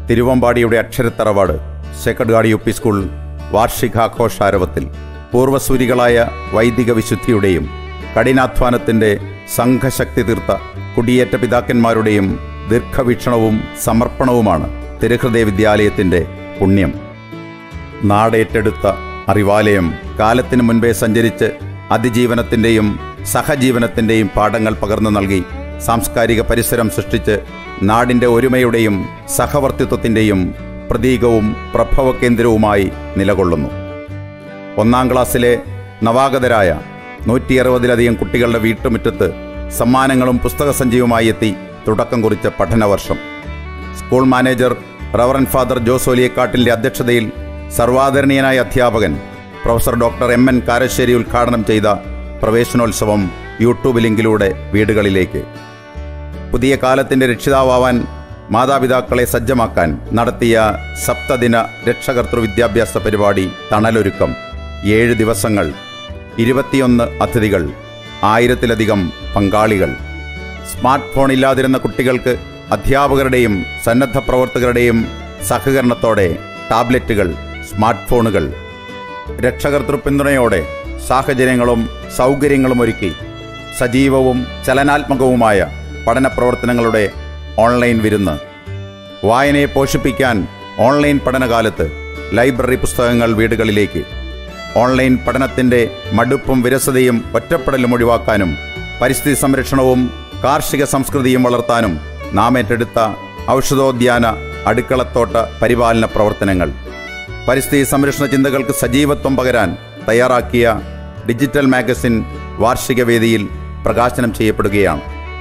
തിരുവമ്പാടിയുടെ അക്ഷരത്തറവാട് sacred guard U P school വാർഷികാഘോഷാരവത്തിൽ പൂർവ്വസൂരികളായ വൈദിക വിശുദ്ധിയുടെയും കഠിനാധ്വാനത്തിൻ്റെ സംഘശക്തി തീർത്ത കുടിയേറ്റ പിതാക്കന്മാരുടെയും ദീർഘവീക്ഷണവും സമർപ്പണവുമാണ് തിരുഹൃദയ വിദ്യാലയത്തിൻ്റെ പുണ്യം നാടേറ്റെടുത്ത അറിവാലയം കാലത്തിനു മുൻപേ സഞ്ചരിച്ച് അതിജീവനത്തിൻ്റെയും സഹജീവനത്തിൻ്റെയും പാഠങ്ങൾ പകർന്നു നൽകി സാംസ്കാരിക പരിസരം സൃഷ്ടിച്ച് നാടിൻ്റെ ഒരുമയുടെയും സഹവർത്തിത്വത്തിൻ്റെയും പ്രതീകവും പ്രഭവ കേന്ദ്രവുമായി നിലകൊള്ളുന്നു ഒന്നാം ക്ലാസ്സിലെ നവാഗതരായ നൂറ്റി അറുപതിലധികം കുട്ടികളുടെ വീട്ടുമുറ്റത്ത് സമ്മാനങ്ങളും പുസ്തകസഞ്ചിയുമായി എത്തി തുടക്കം കുറിച്ച പഠനവർഷം സ്കൂൾ മാനേജർ റവറൻ ഫാദർ ജോസോലിയക്കാട്ടിൻ്റെ അധ്യക്ഷതയിൽ സർവാദരണീയനായ അധ്യാപകൻ professor doctor M N Karassery ഉദ്ഘാടനം ചെയ്ത പ്രവേശനോത്സവം യൂട്യൂബ് ലിങ്കിലൂടെ വീടുകളിലേക്ക് പുതിയ കാലത്തിൻ്റെ രക്ഷിതാവാൻ മാതാപിതാക്കളെ സജ്ജമാക്കാൻ നടത്തിയ സപ്തദിന രക്ഷകർത്തൃ വിദ്യാഭ്യാസ പരിപാടി തണലൊരുക്കം ഏഴ് ദിവസങ്ങൾ ഇരുപത്തിയൊന്ന് അതിഥികൾ ആയിരത്തിലധികം പങ്കാളികൾ സ്മാർട്ട് ഫോൺ ഇല്ലാതിരുന്ന കുട്ടികൾക്ക് അധ്യാപകരുടെയും സന്നദ്ധ പ്രവർത്തകരുടെയും സഹകരണത്തോടെ ടാബ്ലറ്റുകൾ സ്മാർട്ട് ഫോണുകൾ രക്ഷകർത്തൃ പിന്തുണയോടെ സാഹചര്യങ്ങളും സൗകര്യങ്ങളും ഒരുക്കി സജീവവും ചലനാത്മകവുമായ പഠന പ്രവർത്തനങ്ങളുടെ ഓൺലൈൻ വിരുന്ന് വായനയെ പോഷിപ്പിക്കാൻ ഓൺലൈൻ പഠനകാലത്ത് ലൈബ്രറി പുസ്തകങ്ങൾ വീടുകളിലേക്ക് ഓൺലൈൻ പഠനത്തിൻ്റെ മടുപ്പും വിരസതയും ഒറ്റപ്പെടലും ഒഴിവാക്കാനും പരിസ്ഥിതി സംരക്ഷണവും കാർഷിക സംസ്കൃതിയും വളർത്താനും നാം ഏറ്റെടുത്ത ഔഷധോദ്യാന അടുക്കളത്തോട്ട പരിപാലന പ്രവർത്തനങ്ങൾ പരിസ്ഥിതി സംരക്ഷണ ചിന്തകൾക്ക് സജീവത്വം പകരാൻ തയ്യാറാക്കിയ ഡിജിറ്റൽ മാഗസിൻ വാർഷിക വേദിയിൽ പ്രകാശനം ചെയ്യപ്പെടുകയാണ്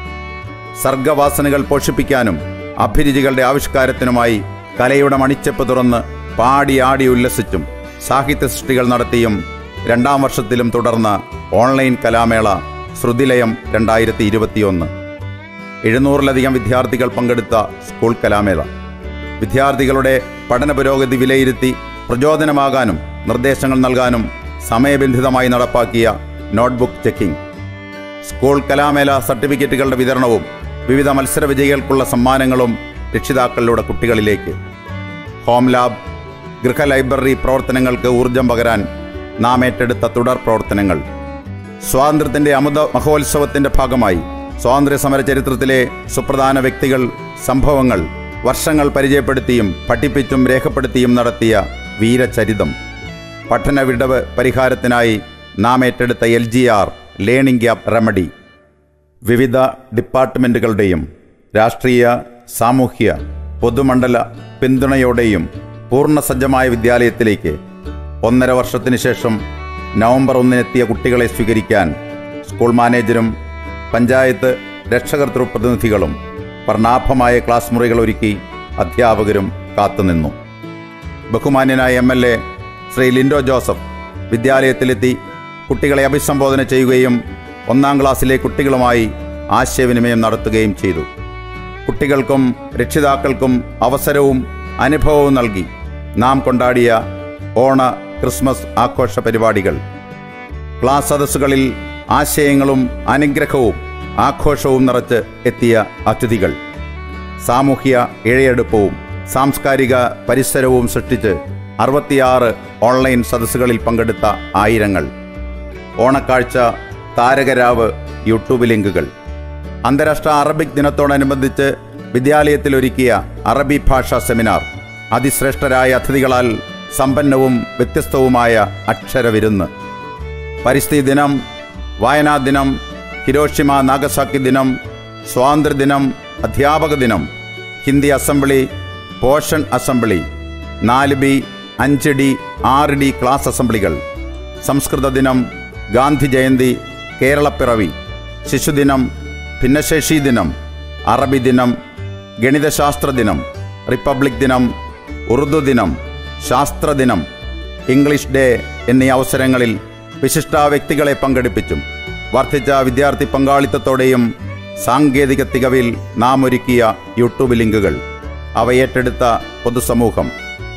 സർഗവാസനകൾ പോഷിപ്പിക്കാനും അഭിരുചികളുടെ ആവിഷ്കാരത്തിനുമായി കലയുടെ മണിച്ചെപ്പ് തുറന്ന് പാടി ആടി ഉല്ലസിച്ചും സാഹിത്യ സൃഷ്ടികൾ നടത്തിയും രണ്ടാം വർഷത്തിലും തുടർന്ന ഓൺലൈൻ കലാമേള ശ്രുതിലയം രണ്ടായിരത്തി ഇരുപത്തിയൊന്ന് എഴുന്നൂറിലധികം വിദ്യാർത്ഥികൾ പങ്കെടുത്ത സ്കൂൾ കലാമേള വിദ്യാർത്ഥികളുടെ പഠന പുരോഗതി വിലയിരുത്തി പ്രചോദനമാകാനും നിർദ്ദേശങ്ങൾ നൽകാനും സമയബന്ധിതമായി നടപ്പാക്കിയ നോട്ട്ബുക്ക് ചെക്കിംഗ് സ്കൂൾ കലാമേള സർട്ടിഫിക്കറ്റുകളുടെ വിതരണവും വിവിധ മത്സര വിജയികൾക്കുള്ള സമ്മാനങ്ങളും രക്ഷിതാക്കളിലൂടെ കുട്ടികളിലേക്ക് ഹോം ലാബ് ഗൃഹ ലൈബ്രറി പ്രവർത്തനങ്ങൾക്ക് ഊർജം പകരാൻ നാം ഏറ്റെടുത്ത തുടർ പ്രവർത്തനങ്ങൾ സ്വാതന്ത്ര്യത്തിൻ്റെ അമുത മഹോത്സവത്തിൻ്റെ ഭാഗമായി സ്വാതന്ത്ര്യ സമര ചരിത്രത്തിലെ സുപ്രധാന വ്യക്തികൾ സംഭവങ്ങൾ വർഷങ്ങൾ പരിചയപ്പെടുത്തിയും പഠിപ്പിച്ചും രേഖപ്പെടുത്തിയും നടത്തിയ വീരചരിതം പഠന വിടവ് പരിഹാരത്തിനായി നാം ഏറ്റെടുത്ത L G R learning gap remedy വിവിധ ഡിപ്പാർട്ട്മെൻറ്റുകളുടെയും രാഷ്ട്രീയ സാമൂഹ്യ പൊതുമണ്ഡല പിന്തുണയോടെയും പൂർണ്ണസജ്ജമായ വിദ്യാലയത്തിലേക്ക് ഒന്നര വർഷത്തിന് ശേഷം നവംബർ ഒന്നിനെത്തിയ കുട്ടികളെ സ്വീകരിക്കാൻ സ്കൂൾ മാനേജരും പഞ്ചായത്ത് രക്ഷകർത്തൃ പ്രതിനിധികളും വർണ്ണാഭമായ ക്ലാസ് മുറികൾ ഒരുക്കി അധ്യാപകരും കാത്തുനിന്നു ബഹുമാന്യനായ M L A Shri Lindo Joseph വിദ്യാലയത്തിലെത്തി കുട്ടികളെ അഭിസംബോധന ചെയ്യുകയും ഒന്നാം ക്ലാസ്സിലെ കുട്ടികളുമായി ആശയവിനിമയം നടത്തുകയും ചെയ്തു കുട്ടികൾക്കും രക്ഷിതാക്കൾക്കും അവസരവും അനുഭവവും നൽകി നാം കൊണ്ടാടിയ ഓണ ക്രിസ്മസ് ആഘോഷ പരിപാടികൾ ക്ലാസ് സദസ്സുകളിൽ ആശയങ്ങളും അനുഗ്രഹവും ആഘോഷവും നിറച്ച് എത്തിയ അതിഥികൾ സാമൂഹ്യ ഇഴയെടുപ്പവും സാംസ്കാരിക പരിസരവും സൃഷ്ടിച്ച് അറുപത്തിയാറ് ഓൺലൈൻ സദസ്സുകളിൽ പങ്കെടുത്ത ആയിരങ്ങൾ ഓണക്കാഴ്ച താരകരാവ് യൂട്യൂബ് ലിങ്കുകൾ അന്താരാഷ്ട്ര അറബിക് ദിനത്തോടനുബന്ധിച്ച് വിദ്യാലയത്തിൽ ഒരുക്കിയ അറബി ഭാഷാ സെമിനാർ അതിശ്രേഷ്ഠരായ അതിഥികളാൽ സമ്പന്നവും വ്യത്യസ്തവുമായ അക്ഷരവിരുന്ന് പരിസ്ഥിതി ദിനം വായനാ ദിനം ഹിരോഷിമ നാഗസാക്കി ദിനം സ്വാതന്ത്ര്യദിനം അധ്യാപക ദിനം ഹിന്ദി അസംബ്ലി പോഷൻ അസംബ്ലി നാല് ബി അഞ്ച് ഡി ആറ് ഡി ക്ലാസ് അസംബ്ലികൾ സംസ്കൃത ദിനം ഗാന്ധി ജയന്തി കേരളപ്പിറവി ശിശുദിനം ഭിന്നശേഷി ദിനം അറബി ദിനം ഗണിതശാസ്ത്ര ദിനം റിപ്പബ്ലിക് ദിനം ഉറുദു ദിനം ശാസ്ത്രദിനം ഇംഗ്ലീഷ് ഡേ എന്നീ അവസരങ്ങളിൽ വിശിഷ്ട വ്യക്തികളെ പങ്കെടുപ്പിച്ചും വർദ്ധിച്ച വിദ്യാർത്ഥി പങ്കാളിത്തത്തോടെയും സാങ്കേതിക തികവിൽ നാം ഒരുക്കിയ യൂട്യൂബ് ലിങ്കുകൾ അവ ഏറ്റെടുത്ത പൊതുസമൂഹം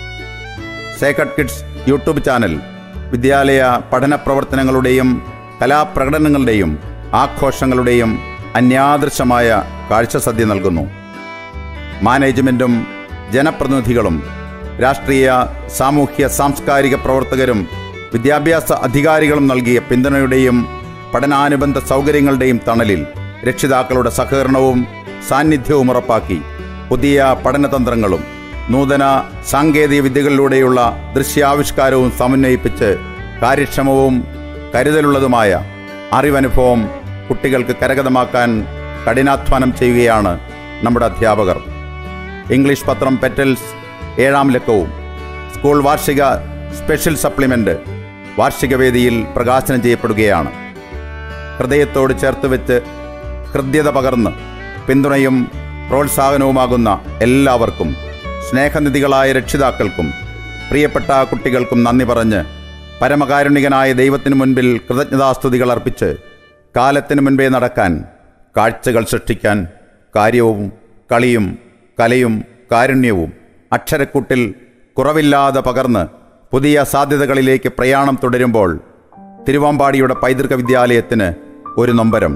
സേക്കഡ് കിഡ്സ് യൂട്യൂബ് ചാനൽ വിദ്യാലയ പഠന പ്രവർത്തനങ്ങളുടെയും കലാപ്രകടനങ്ങളുടെയും ആഘോഷങ്ങളുടെയും അന്യാദൃശമായ കാഴ്ചസദ്യ നൽകുന്നു മാനേജ്മെൻറ്റും ജനപ്രതിനിധികളും രാഷ്ട്രീയ സാമൂഹ്യ സാംസ്കാരിക പ്രവർത്തകരും വിദ്യാഭ്യാസ അധികാരികളും നൽകിയ പിന്തുണയുടെയും പഠനാനുബന്ധ സൗകര്യങ്ങളുടെയും തണലിൽ രക്ഷിതാക്കളുടെ സഹകരണവും സാന്നിധ്യവും ഉറപ്പാക്കി പുതിയ പഠനതന്ത്രങ്ങളും നൂതന സാങ്കേതിക വിദ്യകളിലൂടെയുള്ള ദൃശ്യാവിഷ്കാരവും സമന്വയിപ്പിച്ച് കാര്യക്ഷമവും കരുതലുള്ളതുമായ അറിവനുഭവം കുട്ടികൾക്ക് കരഗതമാക്കാൻ കഠിനാധ്വാനം ചെയ്യുകയാണ് നമ്മുടെ അധ്യാപകർ ഇംഗ്ലീഷ് പത്രം പെറ്റൽസ് ഏഴാം ലക്കവും സ്കൂൾ വാർഷിക സ്പെഷ്യൽ സപ്ലിമെൻ്റ് വാർഷിക വേദിയിൽ പ്രകാശനം ചെയ്യപ്പെടുകയാണ് ഹൃദയത്തോട് ചേർത്ത് വെച്ച് ഹൃദ്യത പകർന്ന് പിന്തുണയും പ്രോത്സാഹനവുമാകുന്ന എല്ലാവർക്കും സ്നേഹനിധികളായ രക്ഷിതാക്കൾക്കും പ്രിയപ്പെട്ട കുട്ടികൾക്കും നന്ദി പറഞ്ഞ് പരമകാരുണികനായ ദൈവത്തിനു മുൻപിൽ കൃതജ്ഞതാസ്തുതികൾ അർപ്പിച്ച് കാലത്തിനു മുൻപേ നടക്കാൻ കാഴ്ചകൾ സൃഷ്ടിക്കാൻ കാര്യവും കളിയും കലയും കാരുണ്യവും അക്ഷരക്കൂട്ടിൽ കുറവില്ലാതെ പകർന്ന് പുതിയ സാധ്യതകളിലേക്ക് പ്രയാണം തുടരുമ്പോൾ തിരുവമ്പാടിയുടെ പൈതൃക വിദ്യാലയത്തിന് ഒരു നൊമ്പരം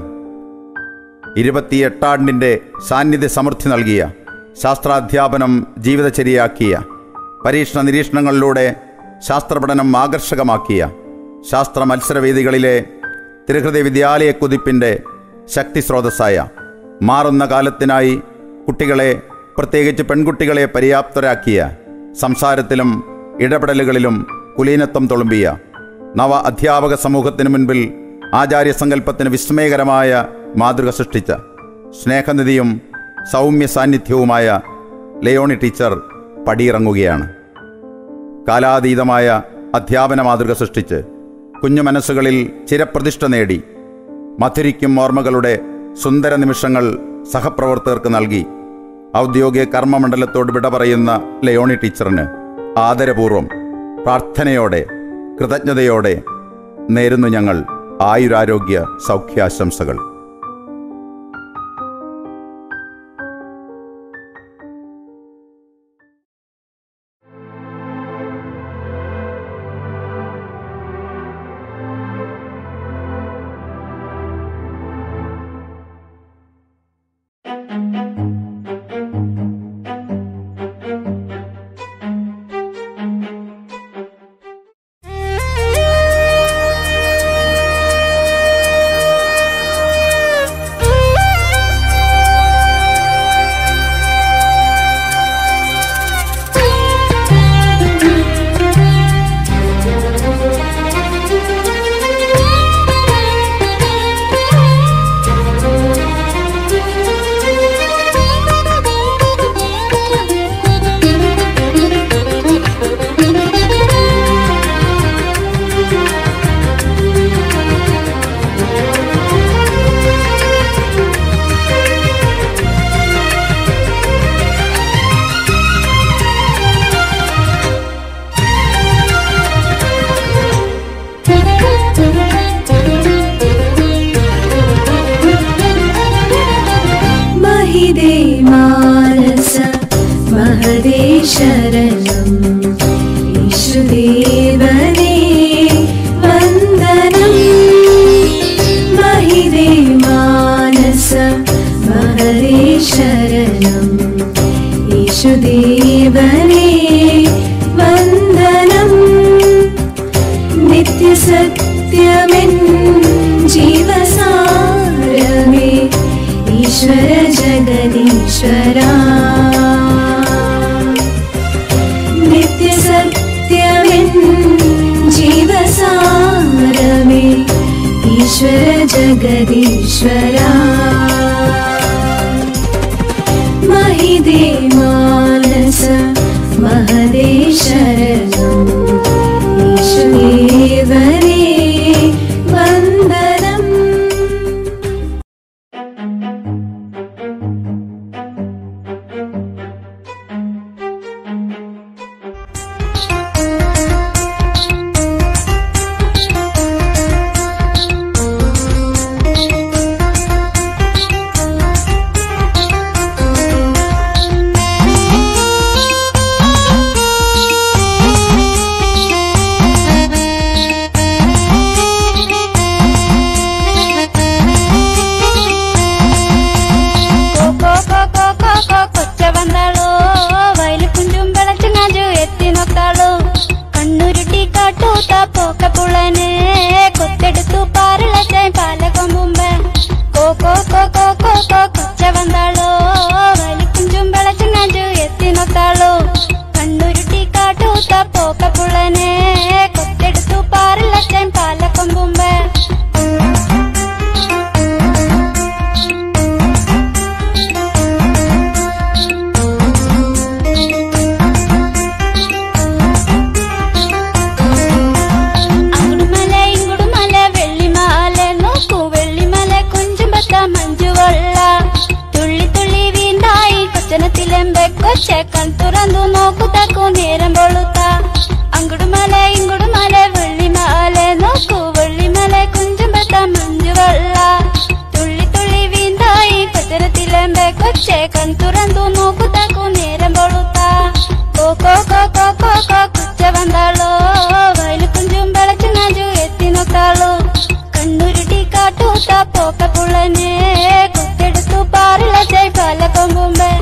ഇരുപത്തിയെട്ടാണ്ടിൻ്റെ സാന്നിധ്യ സമൃദ്ധി നൽകിയ ശാസ്ത്രാധ്യാപനം ജീവിതചര്യയാക്കിയ പരീക്ഷണ നിരീക്ഷണങ്ങളിലൂടെ ശാസ്ത്രപഠനം ആകർഷകമാക്കിയ ശാസ്ത്ര മത്സരവേദികളിലെ തിരുഹൃദയ വിദ്യാലയ കുതിപ്പിൻ്റെ ശക്തി സ്രോതസ്സായ മാറുന്ന കാലത്തിനായി കുട്ടികളെ പ്രത്യേകിച്ച് പെൺകുട്ടികളെ പര്യാപ്തരാക്കിയ സംസാരത്തിലും ഇടപെടലുകളിലും കുലീനത്വം തുളുമ്പിയ നവ അധ്യാപക സമൂഹത്തിന് മുൻപിൽ ആചാര്യസങ്കല്പത്തിന് വിസ്മയകരമായ മാതൃക സൃഷ്ടിച്ച സ്നേഹനിധിയും സൗമ്യ സാന്നിധ്യവുമായ ലയോണി ടീച്ചർ പടിയിറങ്ങുകയാണ് കാലാതീതമായ അധ്യാപന മാതൃക സൃഷ്ടിച്ച് കുഞ്ഞു മനസ്സുകളിൽ ചിരപ്രതിഷ്ഠ നേടി മധുരിക്കും ഓർമ്മകളുടെ സുന്ദര നിമിഷങ്ങൾ സഹപ്രവർത്തകർക്ക് നൽകി ഔദ്യോഗിക കർമ്മമണ്ഡലത്തോട് വിട പറയുന്ന ലയോണി ടീച്ചറിന് ആദരപൂർവം പ്രാർത്ഥനയോടെ കൃതജ്ഞതയോടെ നേരുന്നു ഞങ്ങൾ ആയുരാരോഗ്യ സൗഖ്യാശംസകൾ महिदे मानस महदे शरणम् ईशुदेवने वन्दनम् महिदे मानस महदे शरणम् ईशुदेवने वन्दनम् नित्यसत्यमिन् जीवसारमे ईश्वर जगदीश्वरा नित्यसत्यमिन् जीवसारमे ईश्वर जगदीश्वरा महिदे मानस महदे शरणम् ईश्वरेवरे वन्दनम् തുറന്നു നോക്കുത്തക്കു നേരം പൊളുത്ത അങ്ങുടുമല ഇങ്ങുടുമല വെള്ളിമല നോക്കൂ വെള്ളിമല കുഞ്ചുമ്പത്ത മഞ്ജുവള്ള തുള്ളി തുള്ളി വീന്തായി പത്തരത്തിലെമ്പെ കൊച്ചെ കൺ തുറന്നു നോക്കുത്തക്കു നേരം പൊളുത്ത കോ കോ കോ കോ കോ കോ കുച്ച വന്നാളോ വയലു കുഞ്ചും വെളച്ചുങ്ങാജു എത്തി നോക്കാളോ കണ്ണുരുട്ടി കാട്ടൂത്ത പോക്ക പുള്ളനെ കുത്തെടുത്തു പാറില ചൈ പല കൊമ്പുമ്പേ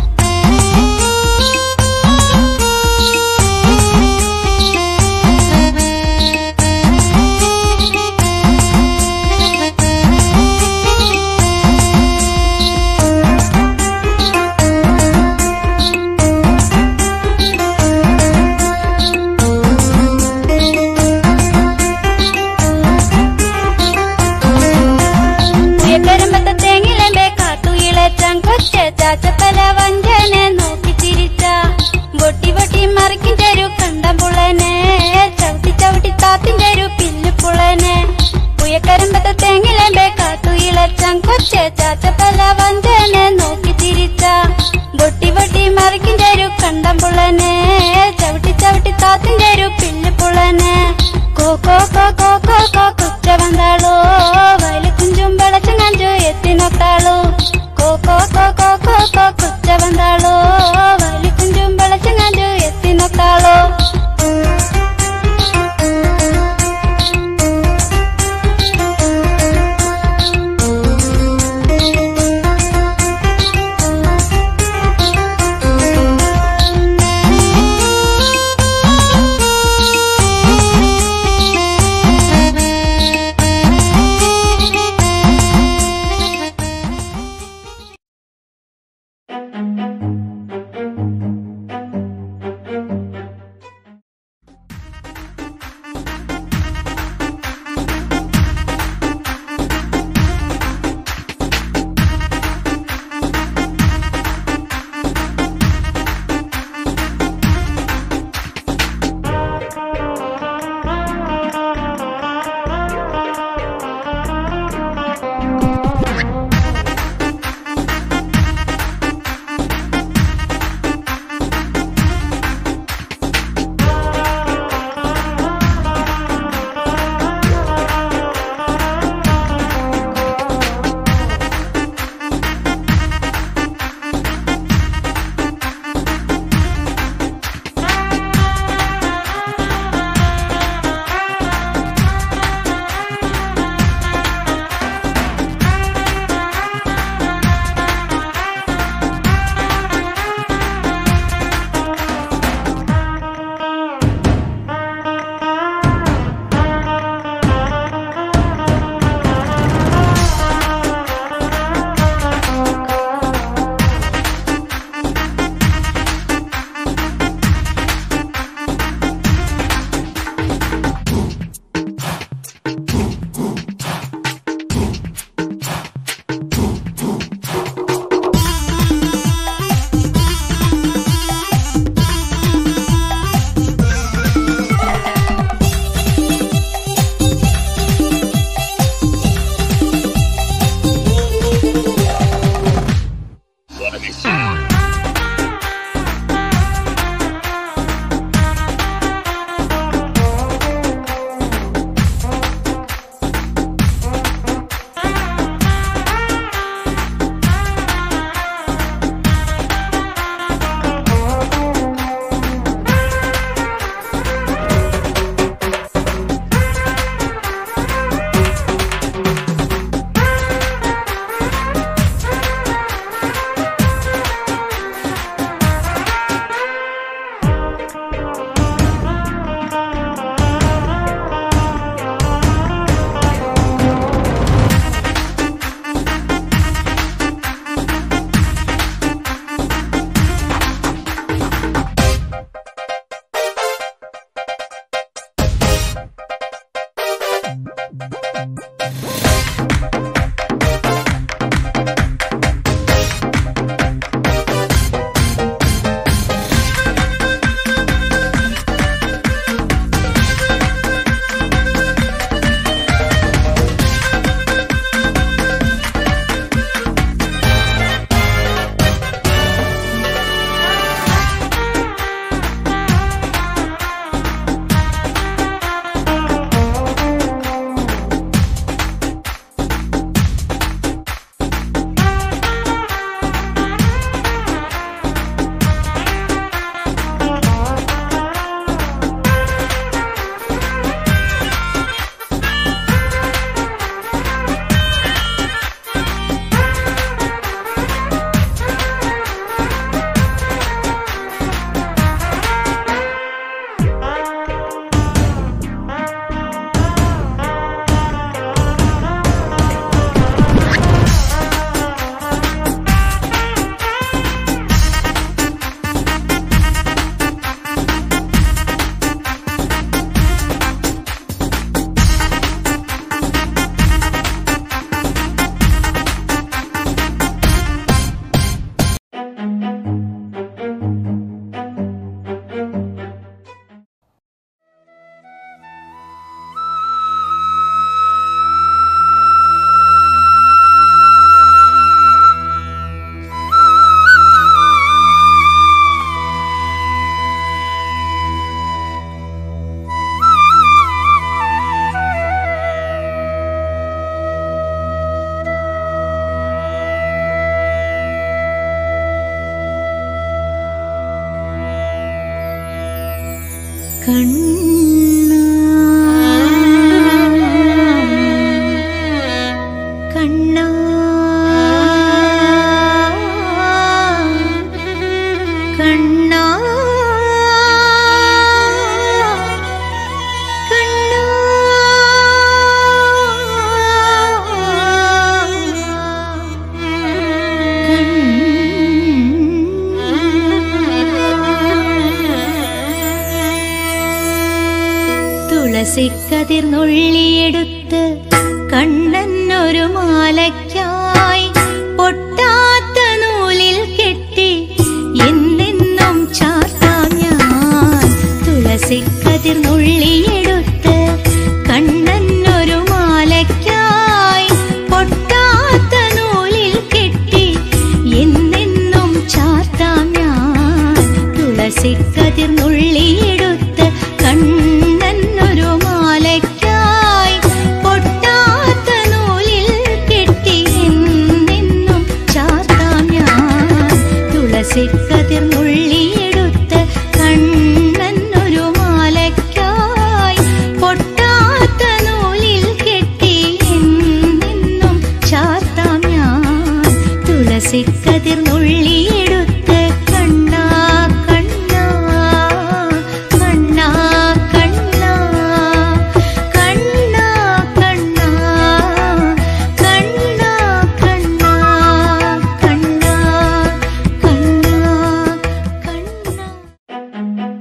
ഉയക്കരമ്പത്ത തേങ്ങിലെമ്പെ കാട്ടുയിളച്ചാൻ കൊച്ച ചാച്ചപ്പല വഞ്ചനെ നോക്കി ചിരിച്ച പൊട്ടി പൊട്ടി മറിക്കും ചെരു കണ്ടം പുള്ളനെ ചവിട്ടി ചവിട്ടി താത്തിൻ ചെരു പില്ലു പുള്ളനെ ഉയക്കരമ്പത്ത തേങ്ങിലെമ്പെ കാട്ടുയിളച്ചാൻ കൊച്ച ചാച്ചപ്പല വഞ്ചനെ നോക്കി ചിരിച്ച പൊട്ടി പൊട്ടി മറിക്കും ചെരു കണ്ടം പുള്ളനെ ചവിട്ടി ചവിട്ടി താത്തിൻ ചെരു പില്ലു പുള്ളനെ കോ കോ കോ കോ കോ കോ കുച്ച വന്നാളോ വയലു കുഞ്ചും വെളച്ചും കഞ്ചു എത്തി നോക്കാളോ കോ കോ കോ കോ കോ കോ കുച്ച വന്നാളോ വയലു കുഞ്ചും വെളച്ചും കഞ്ചു എത്തി നോക്കാളോ കണ്ണാ കണ്ണാ കണ്ണാ കണ്ണാ തുളസിക്കതിർന്നുള്ളിയെടുത്ത് കണ്ണനൊരു മാലയ്ക്കായി പൊട്ടാത്ത നൂലിൽ കെട്ടി എന്നെന്നും ചാർത്താം ഞാൻ തുളസിക്കതിർന്നുള്ളിയെടുത്ത് കണ്ണനൊരു മാലയ്ക്കായി പൊട്ടാത്ത നൂലിൽ കെട്ടി എന്നെന്നും ചാർത്താം ഞാൻ തുളസിക്കതിർന്നുള്ളിയെടുത്ത് കണ്ണനൊരു മാലയ്ക്കായി പൊട്ടാത്ത നൂലിൽ കെട്ടി എന്നെന്നും ചാർത്താം ഞാൻ തുളസിക്കതിർന്നുള്ളിയെടുത്ത് കണ്ണനൊരു മാലയ്ക്കായി പൊട്ടാത്ത നൂലിൽ കെട്ടി എന്നെന്നും ചാർത്താം ഞാൻ തുളസിക്കതിർന്നുള്ളിയെടുത്ത് കണ്ണാ കണ്ണാ കണ്ണാ കണ്ണാ കണ്ണാ കണ്ണാ കണ്ണാ കണ്ണാ കണ്ണാ കണ്ണാ കണ്ണാ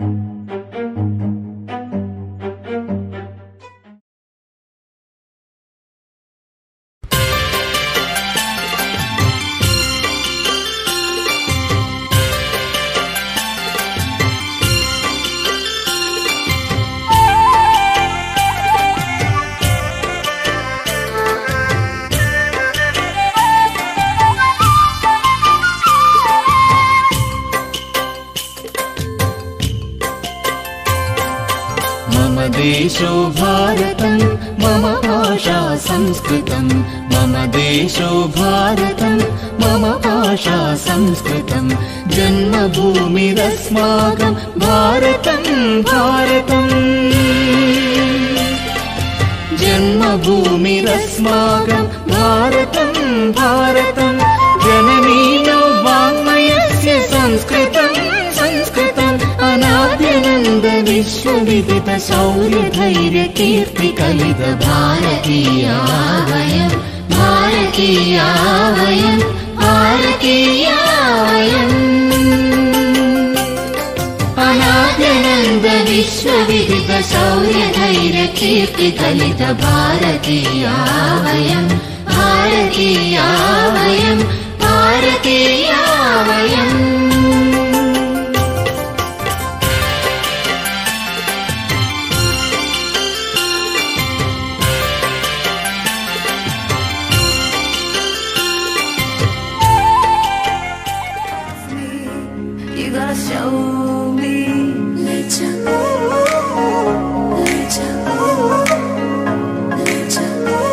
मम देशो भारतं मम भाषा संस्कृतं मम देशो भारतं मम भाषा संस्कृतं जन्मभूमिरस्माकं भारतं भारतम् जन्मभूमिरस्माकं भारतं भारतं जननीनो वाङ्मयस्य संस्कृतं संस्कृतम् अनाद्यनन्द विश्वविदित शौर्यधैर्य कीर्तिकलित भारतीया वयं भारतीया वयं भारतीया वयम् अनाद्यनन्द विश्वविदित शौर्यधैर्य कीर्तिकलित भारतीया वयं भारतीया वयं भारतीया वयम् You gotta show me. Lecha, lecha, lecha,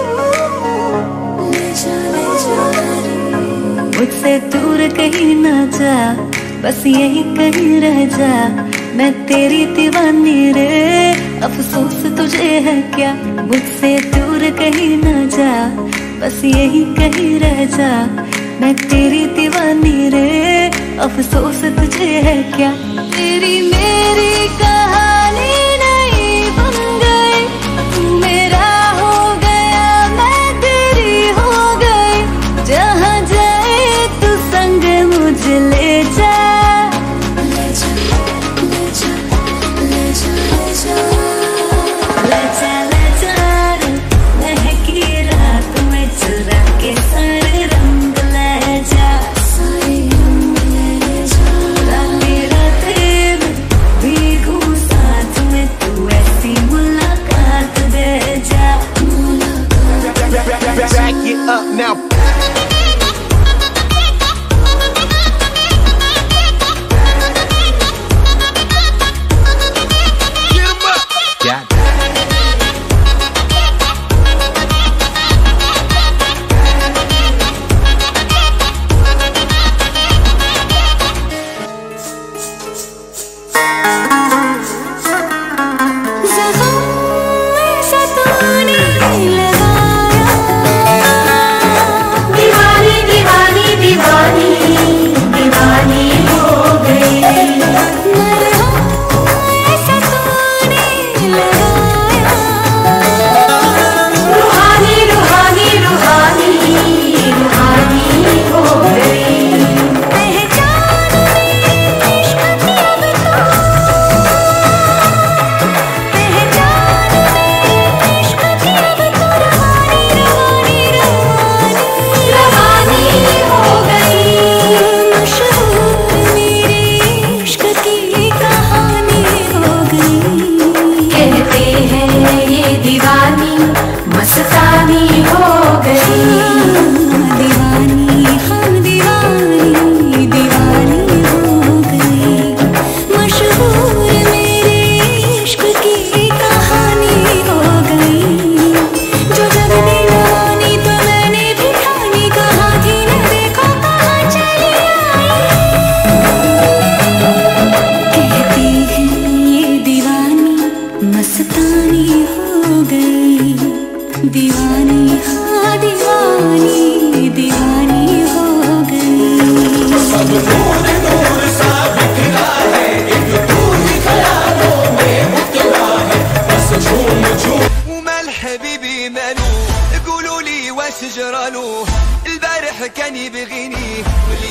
lecha, lecha. मुझसे दूर कहीं ना जा बस यही कहीं रह जा मैं तेरी दीवानी रे अफसोस तुझे है क्या मुझसे दूर कहीं ना जा बस यही कहीं रह जा मैं तेरी दीवानी रे अफसोस तुझे है क्या तेरी मेरी कहानी नहीं बन गई तू मेरा हो गया मैं तेरी हो गई जहाँ जाए तू संग मुझे ले जा ले जा ले जा ले जा ले जा ले जा ले जा रे, महकी रात में चुरा के सारे रंग ले जा सारे रंग ले जा रातें रातें में भीगू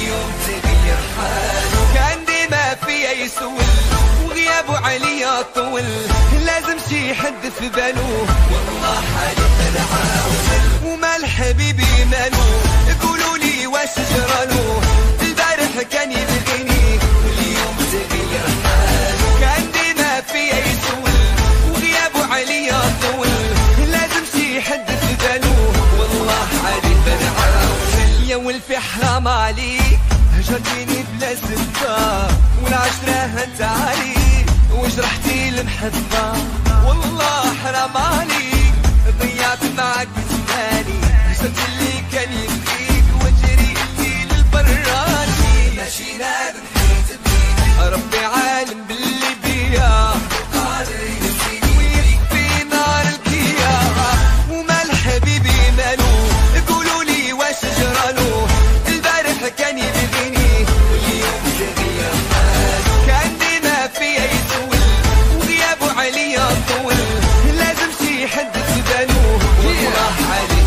واليوم تغير حاله كان ديما فيا يسول وغيابه عليا طول لازم شي حد في باله والله حالي انا عاوز ومال حبيبي مالو قولوا لي واش جرالو البارح كان يبغيني واليوم تغير حاله كان ديما فيا يسول وغيابه عليا طول لازم شي حد في باله والله حالي انا عاوز يا ولفي حرام عليك هجرتيني بلا سبة والعشرة هنت علي وجرحتي المحبة والله حرام عليك ضيعت معك زماني هجرت اللي كان يبكيك وجريتي للبراني ماشي نادم حيت بيك ربي عالم باللي بيا قادر ينسيني ويكفي نار الكيا ومال حبيبي مالو قولوا لي واش جرالو البارح كان يبغيني واليوم تغير حاله كان ديما فيا يسول وغيابه عليا طول لازم شي حد في باله والله حالي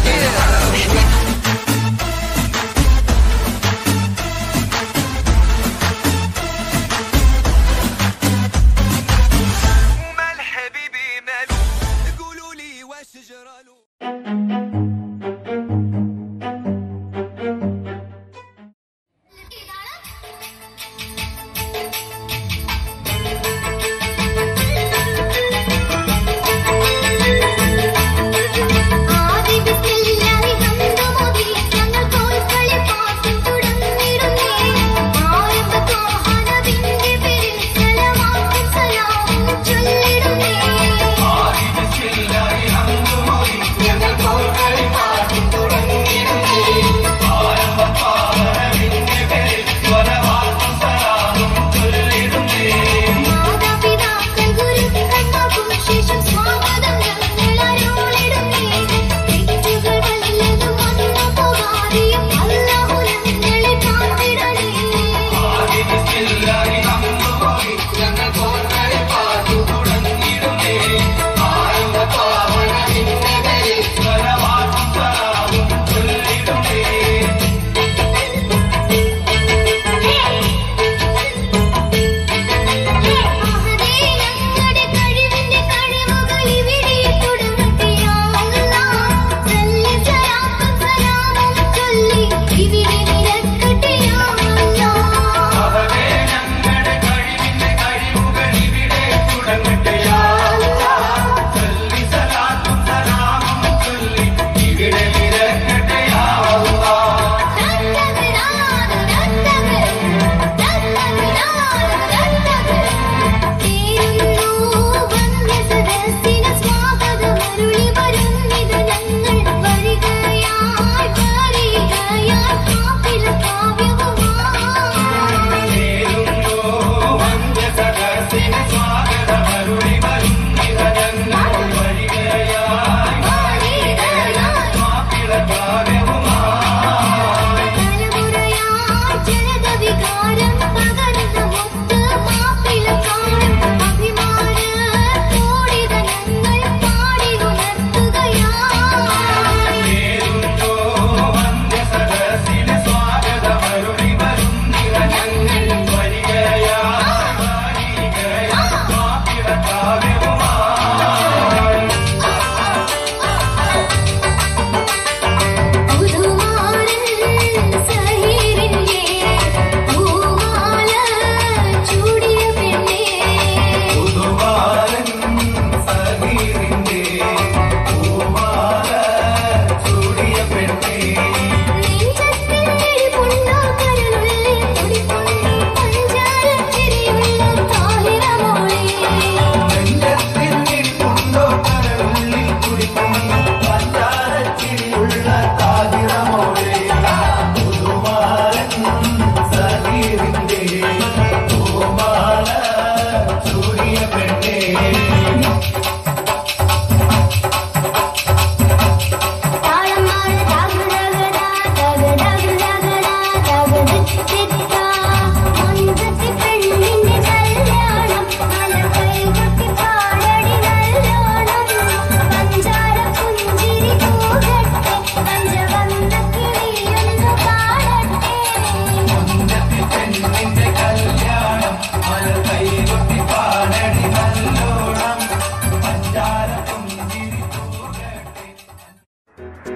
Thank